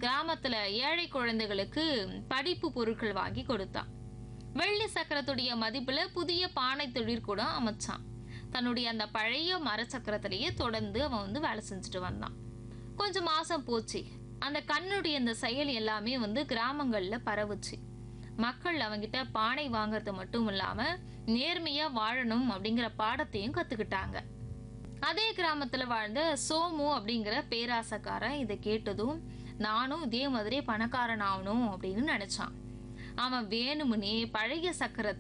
கிராமத்துல ஏழை குழந்தைகளுக்கு படிப்பு பொருட்கள் வாங்கி கொடுத்தான் வெள்ளி சக்கரத்துடைய மதிப்புல புதிய பானை தொழிற்கூடம் அமைச்சான் தன்னுடைய அந்த பழைய மரச்சக்கரத்திலேயே தொடர்ந்து அவன் வந்து வேலை செஞ்சுட்டு வந்தான் கொஞ்சம் மாசம் போச்சு அந்த கண்ணுடைய இந்த செயல் எல்லாமே வந்து கிராமங்கள்ல பரவுச்சு மக்கள் அவங்கிட்ட பானை வாங்குறது மட்டும் இல்லாம நேர்மையா வாழணும் அப்படிங்கிற பாடத்தையும் கத்துக்கிட்டாங்க அதே கிராமத்துல வாழ்ந்த சோமு அப்படிங்கிற பேராசக்காரன் இதை கேட்டதும் நானும் இதே மாதிரி பணக்காரன் ஆகணும் அப்படின்னு நினைச்சான் அவன் வேணுமுனே பழைய சக்கரத்தை